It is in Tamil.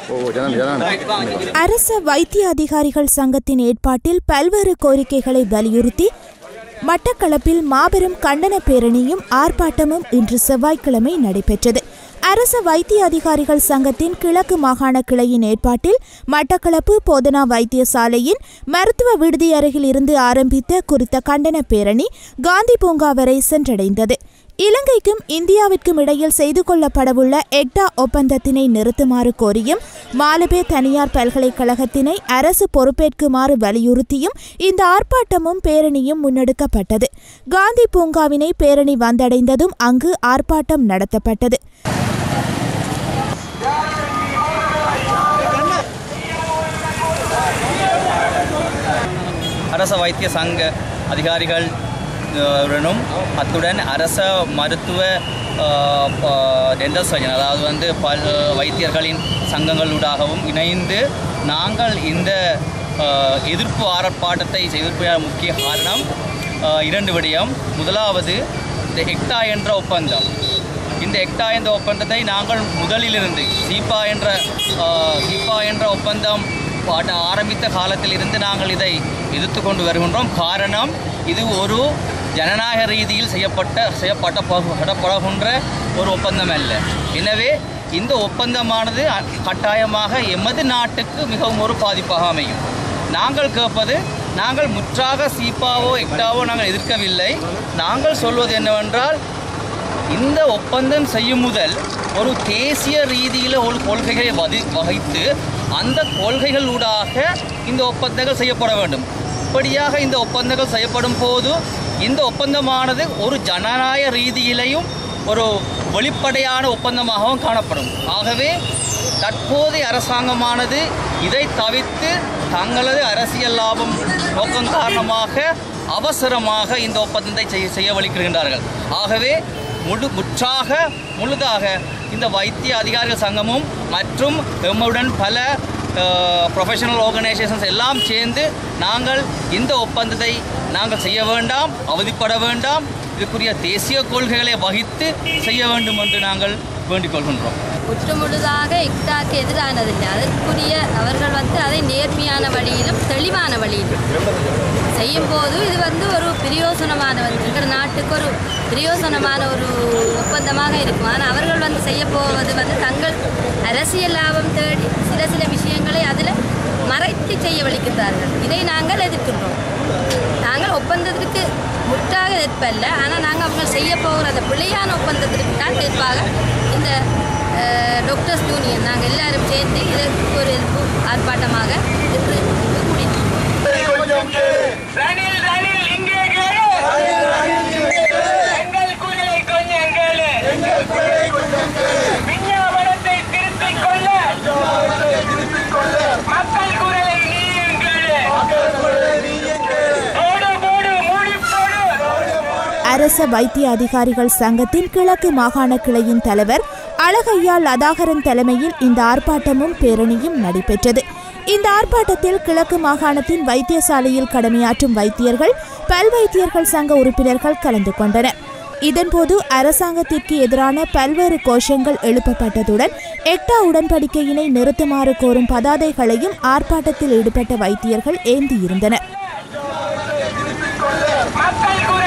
அரச வைத்திய அதிகாரிகள் சங்கத்தின் ஏற்பாட்டில் பல்வேறு கோரிக்கைகளை வலியுறுத்தி மட்டக்களப்பில் மாபெரும் கண்டன பேரணியும் ஆர்ப்பாட்டமும் இன்று செவ்வாய்க்கிழமை நடைபெற்றது அரச வைத்திய அதிகாரிகள் சங்கத்தின் கிழக்கு மாகாண கிளையின் ஏற்பாட்டில் மட்டக்களப்பு போதனா வைத்தியசாலையின் மருத்துவ விடுதி அருகில் இருந்து ஆரம்பித்த குறித்த கண்டன பேரணி காந்தி பூங்கா வரை சென்றடைந்தது இலங்கைக்கும் இந்தியாவிற்கும் இடையில் செய்து கொள்ளப்படவுள்ள எக்டா ஒப்பந்தத்தினை நிறுத்துமாறு கோரியும் மாலபே தனியார் பல்கலைக்கழகத்தினை அரசு பொறுப்பேற்குமாறு வலியுறுத்தியும் இந்த ஆர்ப்பாட்டமும் பேரணியும் முன்னெடுக்கப்பட்டது காந்தி பூங்காவினை பேரணி வந்தடைந்ததும் அங்கு ஆர்ப்பாட்டம் நடத்தப்பட்டது அரச வைத்திய சங்க அதிகாரிகள் அஹ், உடனும் அத்துடன் அரச மருத்துவ டென்டல் சர்ஜன் அதாவது வந்து பல் வைத்தியர்களின் சங்கங்களூடாகவும் இணைந்து நாங்கள் இந்த அஹ், எதிர்ப்பு ஆர்ப்பாட்டத்தை செய்வதற்கு முக்கிய காரணம் அஹ், இரண்டு விடயம் முதலாவது இந்த எக்டா என்ற ஒப்பந்தம் இந்த எக்டா என்ற ஒப்பந்தத்தை நாங்கள் முதலிலிருந்து சீபா என்ற அஹ், சீபா என்ற ஒப்பந்தம் பாட ஆரம்பித்த காலத்தில் இருந்து நாங்கள் இதை எதிர்த்து கொண்டு வருகின்றோம் காரணம் இது ஒரு ஜனநாயக ரீதியில் செய்யப்பட்ட செய்யப்பட்ட படப்படுகின்ற ஒரு ஒப்பந்தம் அல்ல எனவே இந்த ஒப்பந்தமானது அ- கட்டாயமாக எமது நாட்டுக்கு மிகவும் ஒரு பாதிப்பாக அமையும் நாங்கள் கேட்பது நாங்கள் முற்றாக சீப்பாவோ எக்டாவோ நாங்கள் எதிர்க்கவில்லை நாங்கள் சொல்வது என்னவென்றால் இந்த ஒப்பந்தம் செய்யும் முதல் ஒரு தேசிய ரீதியில் ஒரு கொள்கைகளை வதி வகித்து அந்த கொள்கைகளூடாக இந்த ஒப்பந்தங்கள் செய்யப்பட வேண்டும் இப்படியாக இந்த ஒப்பந்தங்கள் செய்யப்படும் போது இந்த ஒப்பந்தமானது ஒரு ஜனநாயக ரீதியிலையும் ஒரு வெளிப்படையான ஒப்பந்தமாகவும் காணப்படும் ஆகவே தற்போதைய அரசாங்கமானது இதை தவிர்த்து தங்களது அரசியல் லாபம் நோக்கம் காரணமாக அவசரமாக இந்த ஒப்பந்தத்தை செய்ய செய்ய வலிக்கின்றார்கள் ஆகவே முழு முற்றாக முழுதாக இந்த வைத்திய அதிகாரிகள் சங்கமும் மற்றும் எம்முடன் பல ப்ரொஃபஷனல் ஆர்கனைசேஷன்ஸ் எல்லாம் சேர்ந்து நாங்கள் இந்த ஒப்பந்தத்தை நாங்கள் செய்ய வேண்டாம் அவதிப்பட வேண்டாம் இதுக்குரிய தேசிய கொள்கைகளை வகித்து செய்ய வேண்டும் என்று நாங்கள் வேண்டிக் கொள்கின்றோம் முற்றுமுழுதாக இக்டாக்கு எதிரானதில்லை அதற்குரிய அவர்கள் வந்து அதை நேர்மையான வழியிலும் தெளிவான வழியிலும் செய்யும் போது இது வந்து ஒரு பிரயோசனமான வந்து எங்கள் நாட்டுக்கு ஒரு பிரயோசனமான ஒரு ஒப்பந்தமாக இருக்கும் ஆனால் அவர்கள் வந்து செய்ய போவது வந்து தங்கள் அரசியல் லாபம் தேடி சில சில விஷயங்களை அதில் மறைத்து செய்ய வலிக்கின்றார்கள் இதை நாங்கள் எதிர்க்கின்றோம் நாங்கள் ஒப்பந்தத்திற்கு முற்றாக எதிர்ப்பல்ல ஆனால் நாங்கள் அவங்க செய்ய போகிற அந்த பிழையான ஒப்பந்தத்திற்கு தான் எதிர்ப்பாக இந்த அஹ், டாக்டர்ஸ் யூனியன் நாங்கள் எல்லாரும் சேர்ந்து இதற்கு ஒரு எதிர்ப்பு ஆர்ப்பாட்டமாக இன்று கூடியிருக்கிறோம் ரணில் ரணில் இங்கே கேளு எங்கள் குரலை கொஞ்சம் கேளு விஞ்ஞாபனத்தை திருத்திக் கொள்ள மக்கள் குரலை நீயும் கேளு போடு போடு மூடி போடு அரச வைத்திய அதிகாரிகள் சங்கத்தின் கிழக்கு மாகாண கிளையின் தலைவர் அழகையா லதாகரன் தலைமையில் இந்த ஆர்ப்பாட்டமும் பேரணியும் நடைபெற்றது இந்த ஆர்ப்பாட்டத்தில் கிழக்கு மாகாணத்தின் வைத்தியசாலையில் கடமையாற்றும் வைத்தியர்கள் பல் வைத்தியர்கள் சங்க உறுப்பினர்கள் கலந்து கொண்டனர் இதன்போது அரசாங்கத்திற்கு எதிரான பல்வேறு கோஷங்கள் எழுப்பப்பட்டதுடன் எக்டா உடன்படிக்கையினை நிறுத்துமாறு கோரும் பதாதைகளையும் ஆர்ப்பாட்டத்தில் ஈடுபட்ட வைத்தியர்கள் ஏந்தியிருந்தனர் மக்கள் குரலை